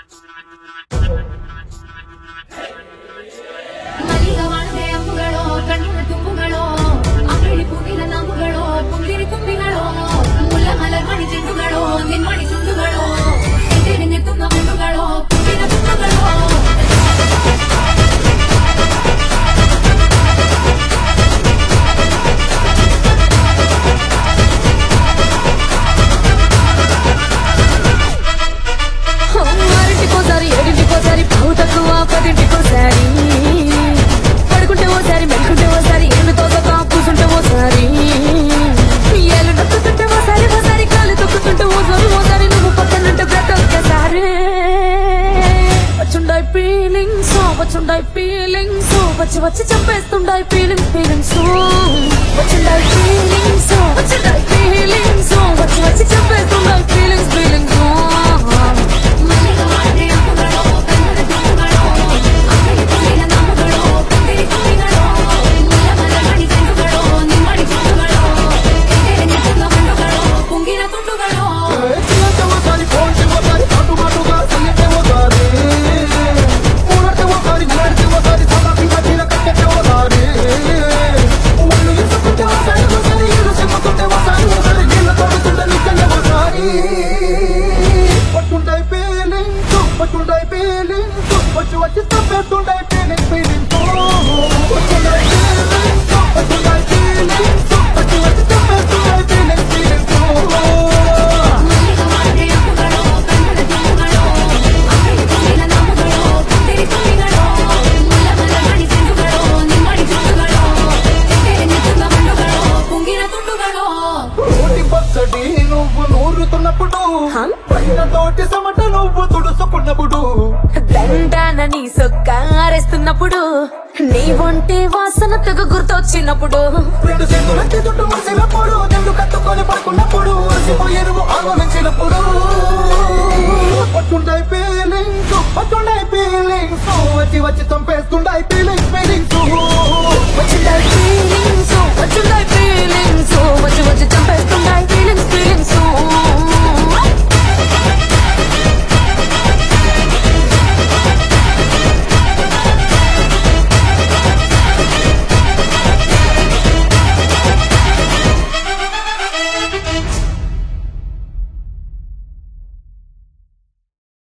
ಮಲ್ಲಿಗ ವಾಣದೆ ಅಂಬುಗಳೋ ಕಣ್ಣಿನ ತುಂಬುಗಳೋ ಅಂಗಡಿ ಪೂವಿನ ನಾಮುಗಳೋ ಪುಂಗಿರಿ ತುಂಬಿಗಳೋ ಮುಲ್ಲ ಮಲರ್ಮಣಿ ಚೆಂಡುಗಳೋ ನಿನ್ಮಣಿ ತುಂಡುಗಳೋ ಎದೆಗೆ ತುಂಗ ಮುಂಡುಗಳೋ ಪುಂಗಿನ ತುಂಡುಗಳೋ ఆరింటికోసారి ఏడింటికోసారి పావు తక్కువ పదింటికోసారి పడుకుంటే ఓసారి మెడుకుంటే ఓసారి ఏళ్ళు తోక కూర్చుంటే ఓసారి ఏళ్ళు నొక్కుతుంటే ఓసారి ఓసారి కాలు తొక్కుతుంటే ఓసారి ఓసారి నువ్వు పక్కనుంటే ప్రతి ఒక్కసారి వచ్చుండాయి ఫీలింగ్స్ వచ్చుండాయి ఫీలింగ్స్ వచ్చి వచ్చి చంపేస్తుండాయి ఫీలింగ్స్ ఫీలింగ్స్ వచ్చుండాయి ఫీలింగ్స్ వచ్చుండాయి ఫీలింగ్స్ వచ్చి వచ్చి చంపేస్తుండాయి ఫీలింగ్స్ ఫీలింగ్స్ ಮಲ್ಲಿಗ ವಾಣದೆ ಅಂಬುಗಳೋ ಕಣ್ಣಿನ ತುಂಬುಗಳೋ ಅಂಗಡಿ ಪೂವಿನ ನಾಮುಗಳೋ ಪುಂಗಿರಿ ತುಂಬಿಗಳೋ ಮುಲ್ಲ ಮಲರ್ಮಣಿ ಚೆಂಡುಗಳೋ ನಿನ್ಮಣಿ ತುಂಡುಗಳೋ ಎದೆಗೆ ತುಂಗ ಮುಂಡುಗಳೋ ಪುಂಗಿನ ತುಂಡುಗಳೋ ఒకసారి ఫోన్కి ఒకసారి పాటుమాటుగా సయ్యతే ఒకసారి ఊరటే ఒకసారి నిలడితే ఒకసారి సమాధి మధ్యన కట్టెతే ఒకసారి ఒళ్ళు ఇసుకుంటే ఒకసారి ఒకసారి ఇల్లు సిమ్ముతుంటే ఒకసారి ఒకసారి నీళ్ళ తోడుతుంటే నిజంగా ఒకసారి పట్టుంటాయి ఫీలింగ్స్ పట్టుంటాయి ఫీలింగ్స్ వచ్చి వచ్చి తప్పేస్తుంటాయి ఫీలింగ్స్ ఫీలింగ్స్ పట్టుంటాయి ఫీలింగ్స్ పట్టుంటాయి ఫీలింగ్స్ వచ్చి వచ్చి తప్పేస్తుంటాయి ఫీలింగ్స్ ఫీలింగ్స్ ಮಲ್ಲಿಗ ವಾಣದೆ ಅಂಬುಗಳೋ ಕಣ್ಣಿನ ತುಂಬುಗಳೋ ಅಂಗಡಿ ಪೂವಿನ ನಾಮುಗಳೋ ಪುಂಗಿರಿ ತುಂಬಿಗಳೋ ಮುಲ್ಲ ಮಲರ್ಮಣಿ ಚೆಂಡುಗಳೋ ನಿನ್ಮಣಿ ತುಂಡುಗಳೋ ಎದೆಗೆ ತುಂಗ ಮುಂಡುಗಳೋ ಪುಂಗಿನ ತುಂಡುಗಳೋ నోటి పచ్చడి నువ్వు నూరుతున్నప్పుడు పైన తోటి సమట నువ్వు తుడుచుకున్నప్పుడు దండానని సొక్కారేస్తున్నప్పుడు నీ ఒంటి వాసన తెగ గుర్తొచ్చినప్పుడు రెండు చేతులకి దుడ్డు ముసి